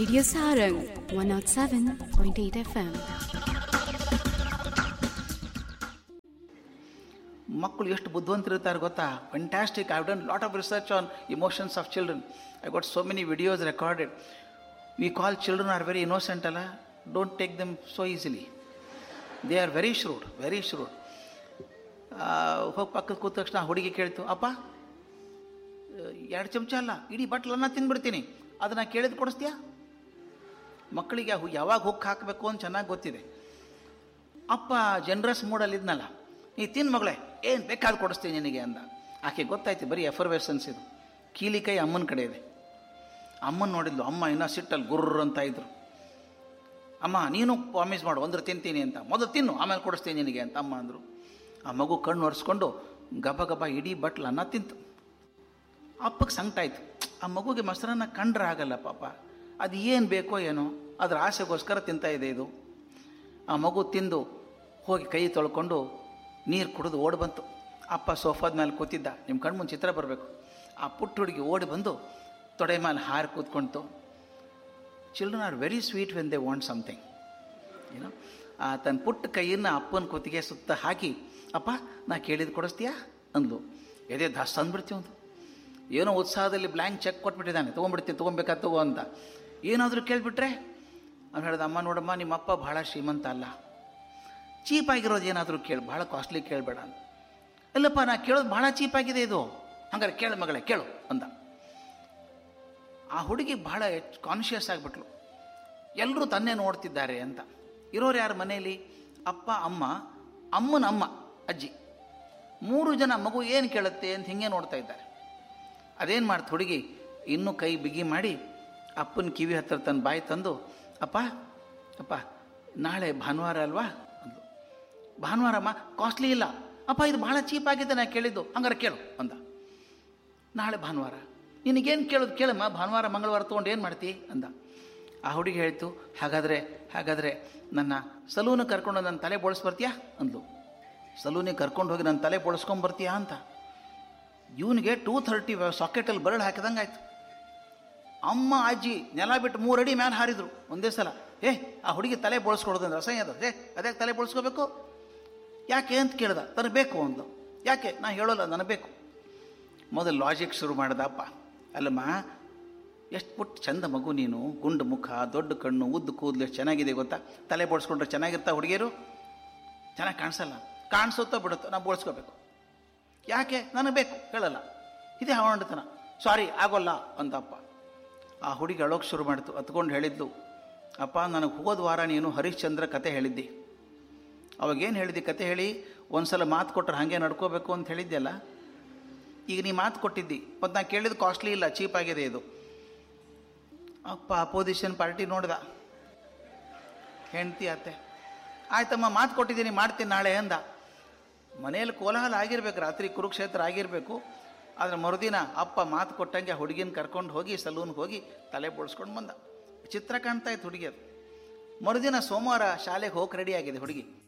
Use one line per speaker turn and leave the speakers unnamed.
Radio Sarang 107.8 FM.
ಮಕ್ಕಳು ಎಷ್ಟು ಬುದ್ಧಿವಂತರಿರ್ತಾರೆ ಗೊತ್ತಾ fantastic I done lot of research on emotions of children I got so many videos recorded we call children are very innocent ಅಲ್ಲ don't take them so easily they are very shrewd very shrewd ಹೋಗಿ ಪಕ್ಕದ ಕೂತ ತಕ್ಷಣ ಹುಡುಗಿ ಕೇಳ್ತು ಅಪ್ಪ ಎರಡು ಚಮಚ ಅಲ್ಲ ಇಡೀ ಬಟ್ಲನ್ನ ತಿಂದ್ಬಿಡ್ತೀನಿ ಅದನ್ನು ಕೇಳಿದ್ ಕೊಡಿಸ್ತೀಯಾ ಮಕ್ಕಳಿಗೆ ಹು- ಯಾವಾಗ ಹುಕ್ ಹಾಕಬೇಕು ಅಂತ ಚೆನ್ನಾಗಿ ಗೊತ್ತಿದೆ ಅಪ್ಪ ಜನರಸ್ ಮೂಡಲ್ಲಿದ್ನಲ್ಲ ನೀ ತಿನ್ ಮಗಳೇ ಏನು ಬೇಕಾದ್ ಕೊಡಿಸ್ತೀನಿ ನಿನಗೆ ಅಂದ ಆಕೆ ಗೊತ್ತಾಯ್ತು ಬರೀ ಎಫರ್ವೇಸನ್ಸ್ ಇದು ಕೀಲಿ ಕೈ ಅಮ್ಮನ ಕಡೆ ಇದೆ ಅಮ್ಮನ ನೋಡಿದ್ಲು ಅಮ್ಮ ಇನ್ನೂ ಸಿಟ್ಟಲ್ಲಿ ಗುರ್ರ ಅಂತ ಇದ್ರು ಅಮ್ಮ ನೀನು ಪ್ರಾಮಿಸ್ ಮಾಡು ಅಂದ್ರೆ ತಿಂತೀನಿ ಅಂತ ಮೊದಲು ತಿನ್ನು ಆಮೇಲೆ ಕೊಡಿಸ್ತೀನಿ ನಿನಗೆ ಅಂತ ಅಮ್ಮ ಅಂದರು ಆ ಮಗು ಕಣ್ಣು ಒರೆಸ್ಕೊಂಡು ಗಬ ಗಬ ಇಡೀ ಬಟ್ಲು ಅನ್ನ ತಿಂತು ಅಪ್ಪಗೆ ಸಂಕಟಾಯ್ತು ಆ ಮಗುಗೆ ಮೊಸರನ್ನ ಕಂಡ್ರೆ ಆಗಲ್ಲ ಪಾಪ ಅದು ಏನು ಬೇಕೋ ಏನೋ ಅದ್ರ ಆಸೆಗೋಸ್ಕರ ತಿಂತಾ ಇದೆ ಇದು ಆ ಮಗು ತಿಂದು ಹೋಗಿ ಕೈ ತೊಳ್ಕೊಂಡು ನೀರು ಕುಡಿದು ಓಡಿ ಬಂತು ಅಪ್ಪ ಸೋಫಾದ ಮೇಲೆ ಕೂತಿದ್ದ ನಿಮ್ಮ ಕಣ್ಮುಂದೆ ಚಿತ್ರ ಬರಬೇಕು ಆ ಪುಟ್ಟ ಹುಡುಗಿ ಓಡಿ ಬಂದು ತೊಡೆ ಮೇಲೆ ಹಾರಿ ಕೂತ್ಕೊಳ್ತು children are very sweet when they want something ಏನೋ ಆ ತನ್ನ ಪುಟ್ಟ ಕೈಯನ್ನು ಅಪ್ಪನ ಕುತ್ತಿಗೆ ಸುತ್ತ ಹಾಕಿ ಅಪ್ಪ ನಾ ಕೇಳಿದ್ದು ಕೊಡಿಸ್ತೀಯಾ ಅಂದ್ಲು ಎದೆ ದಾಸ್ ಅಂದ್ಬಿಡ್ತೀವಿ ಒಂದು ಏನೋ ಉತ್ಸಾಹದಲ್ಲಿ ಬ್ಲ್ಯಾಂಕ್ ಚೆಕ್ ಕೊಟ್ಬಿಟ್ಟಿದ್ದಾನೆ ತೊಗೊಂಡ್ಬಿಡ್ತೀನಿ ತೊಗೊಬೇಕಾ ತಗೋ ಅಂತ ಏನಾದರೂ ಕೇಳಿಬಿಟ್ರೆ ಅವ್ನು ಹೇಳ್ದ ಅಮ್ಮ ನೋಡಮ್ಮ ನಿಮ್ಮ ಅಪ್ಪ ಭಾಳ ಶ್ರೀಮಂತ ಅಲ್ಲ ಚೀಪಾಗಿರೋದು ಏನಾದರೂ ಕೇಳು ಭಾಳ ಕಾಸ್ಟ್ಲಿ ಕೇಳಬೇಡ ಅಂತ ಇಲ್ಲಪ್ಪ ನಾ ಕೇಳೋದು ಭಾಳ ಚೀಪಾಗಿದೆ ಇದು ಹಂಗಾರೆ ಕೇಳು ಮಗಳೇ ಕೇಳು ಅಂದ ಆ ಹುಡುಗಿ ಭಾಳ ಕಾನ್ಷಿಯಸ್ ಆಗಿಬಿಟ್ಲು ಎಲ್ಲರೂ ತನ್ನೇ ನೋಡ್ತಿದ್ದಾರೆ ಅಂತ ಇರೋರು ಯಾರು ಮನೆಯಲ್ಲಿ ಅಪ್ಪ ಅಮ್ಮ ಅಮ್ಮನ ಅಮ್ಮ ಅಜ್ಜಿ ಮೂರು ಜನ ಮಗು ಏನು ಕೇಳುತ್ತೆ ಅಂತ ಹಿಂಗೆ ನೋಡ್ತಾ ಇದ್ದಾರೆ ಅದೇನು ಮಾಡ್ತು ಹುಡುಗಿ ಇನ್ನೂ ಕೈ ಬಿಗಿ ಮಾಡಿ ಅಪ್ಪನ ಕಿವಿ ಹತ್ತಿರ ತನ್ನ ಬಾಯಿ ತಂದು ಅಪ್ಪ ಅಪ್ಪ ನಾಳೆ ಭಾನುವಾರ ಅಲ್ವಾ ಅಂದು ಭಾನುವಾರಮ್ಮ ಕಾಸ್ಟ್ಲಿ ಇಲ್ಲ ಅಪ್ಪ ಇದು ಭಾಳ ಚೀಪ್ ಆಗಿದೆ ನಾ ಕೇಳಿದ್ದು ಹಂಗಾರೆ ಕೇಳು ಅಂದ ನಾಳೆ ಭಾನುವಾರ ನಿನಗೇನು ಕೇಳೋದು ಕೇಳಮ್ಮ ಭಾನುವಾರ ಮಂಗಳವಾರ ತೊಗೊಂಡು ಏನು ಮಾಡ್ತಿ ಅಂದ ಆ ಹುಡುಗಿ ಹೇಳ್ತು ಹಾಗಾದರೆ ಹಾಗಾದರೆ ನನ್ನ ಸಲೂನು ಕರ್ಕೊಂಡು ನನ್ನ ತಲೆ ಬೋಳಿಸ್ ಬರ್ತೀಯಾ ಅಂದ್ಲು ಸಲೂನಿಗೆ ಕರ್ಕೊಂಡು ಹೋಗಿ ನನ್ನ ತಲೆ ಬೋಳಿಸ್ಕೊಂಡ್ ಬರ್ತೀಯಾ ಅಂತ ಇವನಿಗೆ ಟೂ ಥರ್ಟಿ ಸಾಕೆಟಲ್ಲಿ ಬರಳು ಹಾಕಿದಂಗೆ ಆಯ್ತು ಅಮ್ಮ ಅಜ್ಜಿ ನೆಲ ಬಿಟ್ಟು ಮೂರು ಅಡಿ ಮೇಲೆ ಹಾರಿದ್ರು ಒಂದೇ ಸಲ ಏ ಆ ಹುಡುಗಿ ತಲೆ ಬೋಳಿಸ್ಕೊಡೋದಂದ್ರೆ ಅಸಹ್ಯ ಅದು ಏ ಅದ್ಯಾಕೆ ತಲೆ ಬೋಳಿಸ್ಕೋಬೇಕು ಯಾಕೆ ಅಂತ ಕೇಳ್ದ ತನಗೆ ಬೇಕು ಅಂದ್ಲು ಯಾಕೆ ನಾ ಹೇಳೋಲ್ಲ ನನಗೆ ಬೇಕು ಮೊದಲು ಲಾಜಿಕ್ ಶುರು ಮಾಡ್ದ ಅಪ್ಪ ಅಲ್ಲಮ್ಮ ಎಷ್ಟು ಪುಟ್ಟ ಚಂದ ಮಗು ನೀನು ಗುಂಡು ಮುಖ ದೊಡ್ಡ ಕಣ್ಣು ಉದ್ದು ಕೂದಲು ಎಷ್ಟು ಚೆನ್ನಾಗಿದೆ ಗೊತ್ತಾ ತಲೆ ಬೋಳಿಸ್ಕೊಂಡ್ರೆ ಚೆನ್ನಾಗಿರ್ತಾ ಹುಡುಗಿಯರು ಚೆನ್ನಾಗಿ ಕಾಣಿಸಲ್ಲ ಕಾಣಿಸುತ್ತೋ ಬಿಡುತ್ತೋ ನಾವು ಬೋಳಿಸ್ಕೋಬೇಕು ಯಾಕೆ ನನಗೆ ಬೇಕು ಹೇಳಲ್ಲ ಇದೇ ಹವಣತನ ಸಾರಿ ಆಗೋಲ್ಲ ಅಂತಪ್ಪ ಆ ಹುಡುಗಿ ಅಳೋಕೆ ಶುರು ಮಾಡ್ತು ಹತ್ಕೊಂಡು ಹೇಳಿದ್ಲು ಅಪ್ಪ ನನಗೆ ಹೋದ ವಾರ ನೀನು ಹರಿಶ್ಚಂದ್ರ ಕತೆ ಹೇಳಿದ್ದಿ ಅವಾಗೇನು ಹೇಳಿದ್ದಿ ಕತೆ ಹೇಳಿ ಒಂದ್ಸಲ ಮಾತು ಕೊಟ್ಟರೆ ಹಾಗೆ ನಡ್ಕೋಬೇಕು ಅಂತ ಹೇಳಿದ್ಯಲ್ಲ ಈಗ ನೀ ಮಾತು ಕೊಟ್ಟಿದ್ದಿ ಮತ್ತು ನಾ ಕೇಳಿದ್ದು ಕಾಸ್ಟ್ಲಿ ಇಲ್ಲ ಚೀಪ್ ಆಗಿದೆ ಇದು ಅಪ್ಪ ಅಪೋಸಿಷನ್ ಪಾರ್ಟಿ ನೋಡ್ದ ಹೆಂಡ್ತಿ ಅತ್ತೆ ಆಯ್ತಮ್ಮ ಮಾತು ಕೊಟ್ಟಿದ್ದೀನಿ ಮಾಡ್ತೀನಿ ನಾಳೆ ಅಂದ ಮನೆಯಲ್ಲಿ ಕೋಲಾಹಲ ಆಗಿರ್ಬೇಕು ರಾತ್ರಿ ಕುರುಕ್ಷೇತ್ರ ಆಗಿರಬೇಕು ಆದರೆ ಮರುದಿನ ಅಪ್ಪ ಮಾತು ಕೊಟ್ಟಂಗೆ ಹುಡುಗಿನ ಕರ್ಕೊಂಡು ಹೋಗಿ ಸಲೂನ್ಗೆ ಹೋಗಿ ತಲೆ ಬೋಳ್ಸ್ಕೊಂಡು ಬಂದ ಚಿತ್ರ ಕಾಣ್ತಾ ಇತ್ತು ಹುಡುಗಿ ಅದು ಮರುದಿನ ಸೋಮವಾರ ಶಾಲೆಗೆ ಹೋಗಿ ರೆಡಿ ಆಗಿದೆ ಹುಡುಗಿ